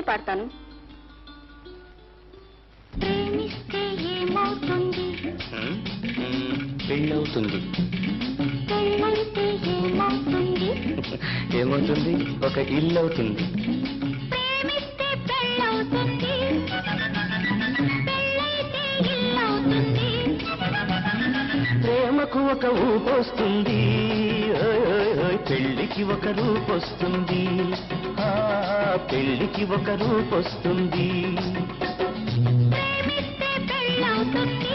పాడతాను ప్రేమిస్తే ఏమవుతుంది ఉమ్, ఉమ్, పెళ్ళవుతుంది పెళ్ళైతే ఏమవుతుంది ఏమవుతుంది ఒక ఇల్లు అవుతుంది ప్రేమిస్తే పెళ్ళవుతుంది పెళ్ళైతే ఇల్లవుతుంది ప్రేమకు ఒక ఊపొస్తుంది ఓయ్, ఓయ్, ఓయ్, పెళ్లికి ఒక రూపొస్తుంది ఆ, పెళ్లికి ఒక రూపొస్తుంది ప్రేమిస్తే పెళ్ళవుతుంది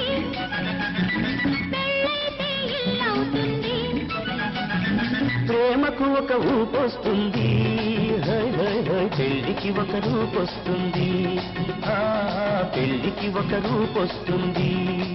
పెళ్ళైతే ఇల్లవుతుంది ప్రేమకు ఒక ఊపొస్తుంది హోయ్, హోయ్, హోయ్, పెళ్లికి ఒక రూపొస్తుంది ఆ, పెళ్లికి ఒక రూపొస్తుంది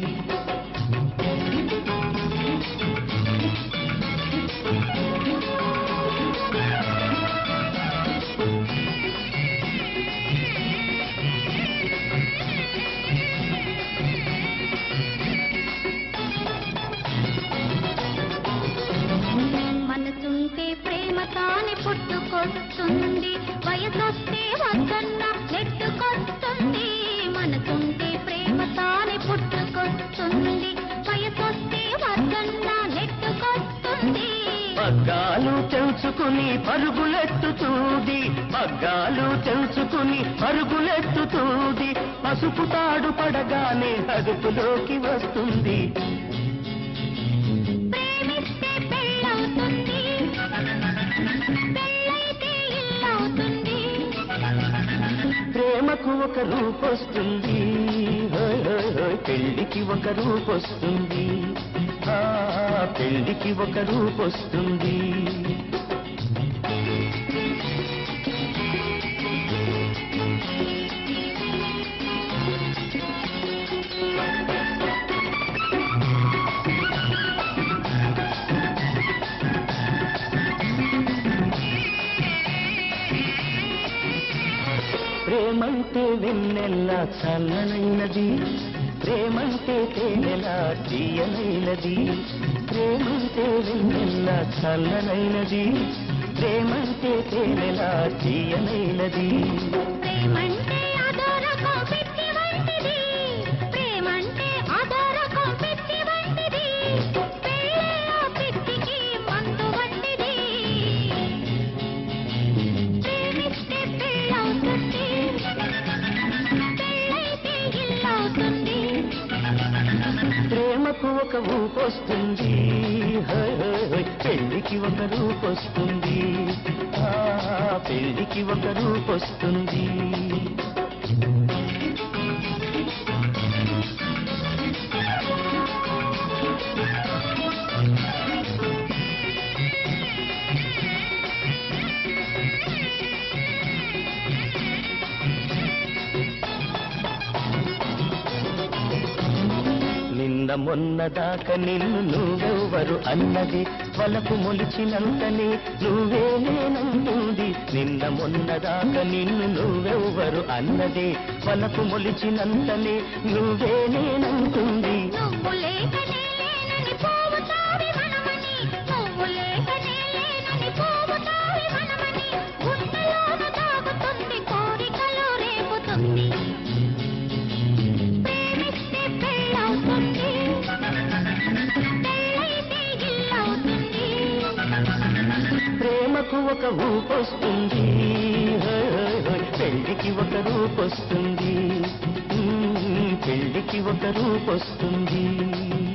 మనసుంటే ప్రేమ తానే పుట్టుకొస్తుంది వయసొస్తే వద్దన్న నెట్టుకొస్తుంది మనసుంటే ప్రేమ తానే పుట్టుకొస్తుంది వయసొస్తే వద్దన్న నెట్టుకొస్తుంది పగ్గాలు తెంచుకుని పరుగులెత్తుతూది పగ్గాలు తెంచుకుని పరుగులెత్తుతూది పసుపు తాడు పడగానే అదుపులోకి వస్తుంది ప్రేమిస్తే పెళ్ళవుతుంది పెళ్ళైతే ఇల్లవుతుంది ప్రేమకు ఒక రూపొస్తుంది హోయ్, హోయ్, హోయ్, పెళ్లికి ఒక రూపొస్తుంది ఆ, పెళ్లికి ఒక రూపొస్తుంది ప్రేమంటే వెన్నెల్ల చల్లనైనది ప్రేమంటే తేనెల తీయనైనది ప్రేమంటే వెన్నెల్ల చల్లనైనది ప్రేమంటే తేనెల తీయనైనది ప్రేమంటే అదోరకం పిచ్చి వంటిది ప్రేమంటే అదోరకం పిచ్చి వంటిది పెళ్ళే ఆ పిచ్చికి మందు వంటిది ప్రేమిస్తే పెళ్ళవుతుంది పెళ్ళైతే ఇల్లవుతుంది ప్రేమకు ఒక ఊపొస్తుంది హోయ్, హోయ్, హోయ్, పెళ్లికి ఒక రూపొస్తుంది ఆ, పెళ్లికి ఒక రూపొస్తుంది నిన్న మొన్న దాకా నిన్ను నువ్వెవ్వరు అన్నది వలకు మొలిచినంతనే నువ్వే నేనంటుంది నిన్న మొన్న దాకా నిన్ను నువ్వెవ్వరు అన్నది వలకు మొలిచినంతనే నువ్వే నేనంటుంది నువ్వు లేకనే లేనని పోవుతావి మనమని నువ్వు లేకనే లేనని పోవుతావి మనమని గుండెలోన దాగుతుంది కోరికలో రేపుతుంది ప్రేమిస్తే పెళ్ళవుతుంది పెళ్ళైతే ఇల్లవుతుంది ప్రేమకు ఒక ఊపొస్తుంది హోయ్, హోయ్, హోయ్, పెళ్లికి ఒక రూపొస్తుంది ఉమ్, పెళ్లికి ఒక రూపొస్తుంది